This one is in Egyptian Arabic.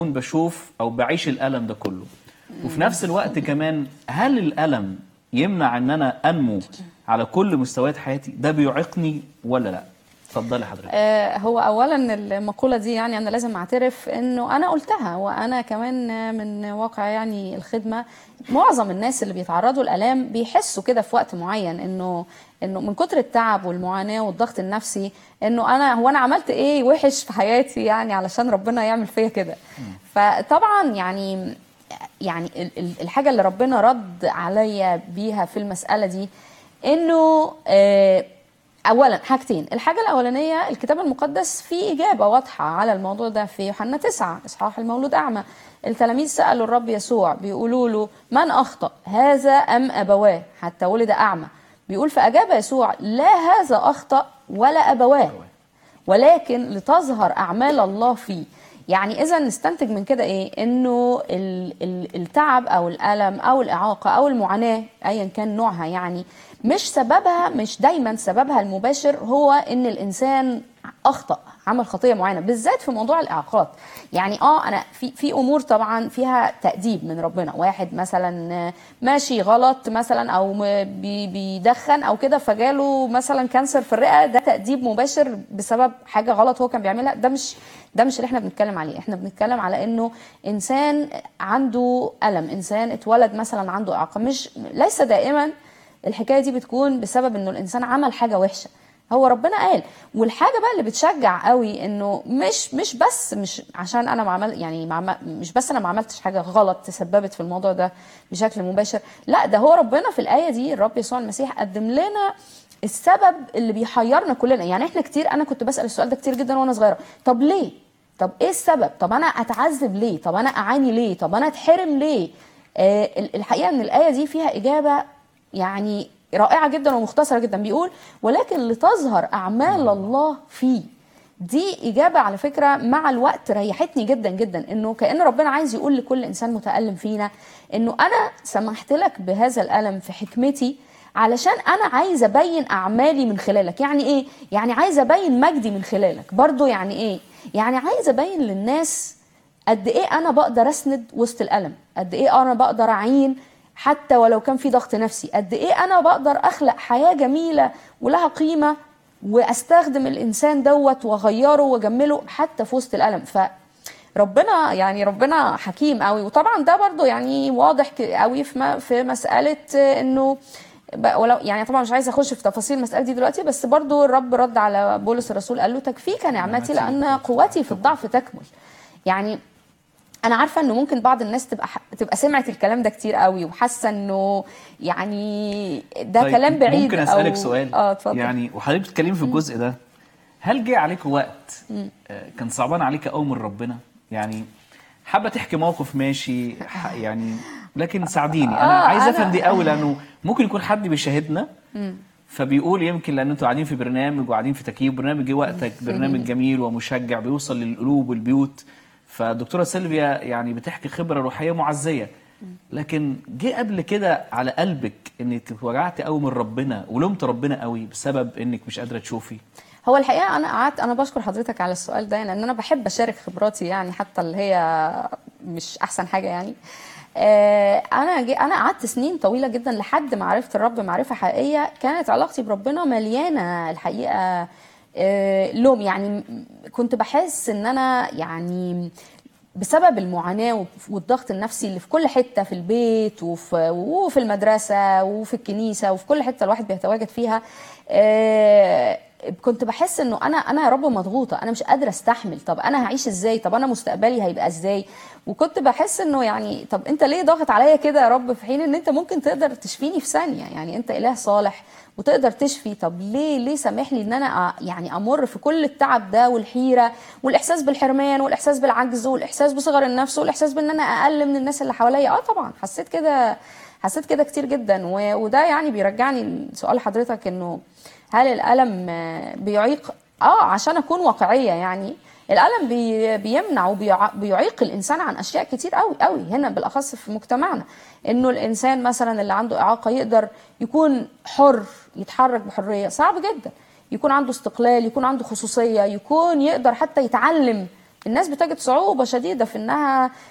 بشوف او بعيش الالم ده كله وفي نفس الوقت كمان هل الالم يمنع ان انا انمو على كل مستويات حياتي ده بيعيقني ولا لا اتفضلي حضرتك آه، هو اولا المقوله دي يعني انا لازم اعترف انه انا قلتها وانا كمان من واقع يعني الخدمه معظم الناس اللي بيتعرضوا لالام بيحسوا كده في وقت معين انه انه من كتر التعب والمعاناه والضغط النفسي انه انا هو انا عملت ايه وحش في حياتي يعني علشان ربنا يعمل فيا كده فطبعا يعني يعني ال- ال- الحاجه اللي ربنا رد عليا بيها في المساله دي انه آه، اولا حاجتين الحاجه الاولانيه الكتاب المقدس فيه اجابه واضحه على الموضوع ده في يوحنا 9 اصحاح المولود اعمى التلاميذ سالوا الرب يسوع بيقولوا له من اخطا هذا ام ابواه حتى ولد اعمى بيقول فاجاب يسوع لا هذا اخطا ولا ابواه ولكن لتظهر اعمال الله فيه يعني اذا نستنتج من كده ايه انه ال- ال- التعب او الالم او الاعاقه او المعاناه ايا كان نوعها يعني مش سببها مش دايما سببها المباشر هو ان الانسان اخطا عمل خطيه معينه بالذات في موضوع الاعاقات يعني اه انا في في امور طبعا فيها تاديب من ربنا واحد مثلا ماشي غلط مثلا او م- بي- بيدخن او كده فجاله مثلا كانسر في الرئه ده تاديب مباشر بسبب حاجه غلط هو كان بيعملها ده مش ده مش اللي احنا بنتكلم عليه احنا بنتكلم على انه انسان عنده الم انسان اتولد مثلا عنده اعاقه مش ليس دائما الحكايه دي بتكون بسبب انه الانسان عمل حاجه وحشه هو ربنا قال والحاجه بقى اللي بتشجع قوي انه مش مش بس مش عشان انا ما عمل يعني ما عمل مش بس انا ما عملتش حاجه غلط تسببت في الموضوع ده بشكل مباشر لا ده هو ربنا في الايه دي الرب يسوع المسيح قدم لنا السبب اللي بيحيرنا كلنا يعني احنا كتير انا كنت بسال السؤال ده كتير جدا وانا صغيره طب ليه طب ايه السبب طب انا اتعذب ليه طب انا اعاني ليه طب انا اتحرم ليه آه ال- الحقيقه ان الايه دي فيها اجابه يعني رائعه جدا ومختصره جدا بيقول ولكن لتظهر اعمال الله فيه دي اجابه على فكره مع الوقت ريحتني جدا جدا انه كان ربنا عايز يقول لكل انسان متالم فينا انه انا سمحت لك بهذا الالم في حكمتي علشان انا عايز ابين اعمالي من خلالك يعني ايه يعني عايز ابين مجدي من خلالك برضو يعني ايه يعني عايز ابين للناس قد ايه انا بقدر اسند وسط الالم قد ايه انا بقدر اعين حتى ولو كان في ضغط نفسي قد ايه انا بقدر اخلق حياه جميله ولها قيمه واستخدم الانسان دوت واغيره واجمله حتى في وسط الالم ف ربنا يعني ربنا حكيم قوي وطبعا ده برضو يعني واضح ك- قوي في م- في مساله انه ب- ولو يعني طبعا مش عايزه اخش في تفاصيل المساله دي دلوقتي بس برضو الرب رد على بولس الرسول قال له تكفيك نعمتي لان قوتي في الضعف تكمل يعني انا عارفه انه ممكن بعض الناس تبقى ح- تبقى سمعت الكلام ده كتير قوي وحاسه انه يعني ده طيب، كلام بعيد ممكن اسالك أو- سؤال اه اتفضل يعني وحضرتك بتتكلمي في الجزء ده هل جه عليك وقت آه، كان صعبان عليك قوي من ربنا يعني حابه تحكي موقف ماشي ح- يعني لكن ساعديني انا آه، عايز أنا- افهم دي قوي لانه ممكن يكون حد بيشاهدنا فبيقول يمكن لان انتوا قاعدين في برنامج وقاعدين في تكييف برنامج جه وقتك برنامج جميل ومشجع بيوصل للقلوب والبيوت فالدكتوره سيلفيا يعني بتحكي خبره روحيه معزيه لكن جه قبل كده على قلبك انك اتوجعتي قوي من ربنا ولومت ربنا قوي بسبب انك مش قادره تشوفي هو الحقيقه انا قعدت انا بشكر حضرتك على السؤال ده لان انا بحب اشارك خبراتي يعني حتى اللي هي مش احسن حاجه يعني آه، انا جي انا قعدت سنين طويله جدا لحد ما عرفت الرب معرفه حقيقيه كانت علاقتي بربنا مليانه الحقيقه آه، لوم يعني م- كنت بحس ان انا يعني بسبب المعاناة وف- والضغط النفسي اللي في كل حتة في البيت وفي, وفي المدرسة وفي الكنيسة وفي كل حتة الواحد بيتواجد فيها آه، كنت بحس انه انا انا يا رب مضغوطه انا مش قادره استحمل طب انا هعيش ازاي طب انا مستقبلي هيبقى ازاي وكنت بحس انه يعني طب انت ليه ضاغط عليا كده يا رب في حين ان انت ممكن تقدر تشفيني في ثانيه يعني انت اله صالح وتقدر تشفي طب ليه ليه سامح لي ان انا أ- يعني امر في كل التعب ده والحيره والاحساس بالحرمان والاحساس بالعجز والاحساس بصغر النفس والاحساس بان انا اقل من الناس اللي حواليا اه طبعا حسيت كده حسيت كده كتير جدا و- وده يعني بيرجعني لسؤال حضرتك انه هل الالم آه، بيعيق اه عشان اكون واقعيه يعني الالم بي بيمنع وبيعيق الانسان عن اشياء كتير قوي قوي هنا بالاخص في مجتمعنا انه الانسان مثلا اللي عنده اعاقه يقدر يكون حر يتحرك بحريه صعب جدا يكون عنده استقلال يكون عنده خصوصيه يكون يقدر حتى يتعلم الناس بتجد صعوبة شديدة في انها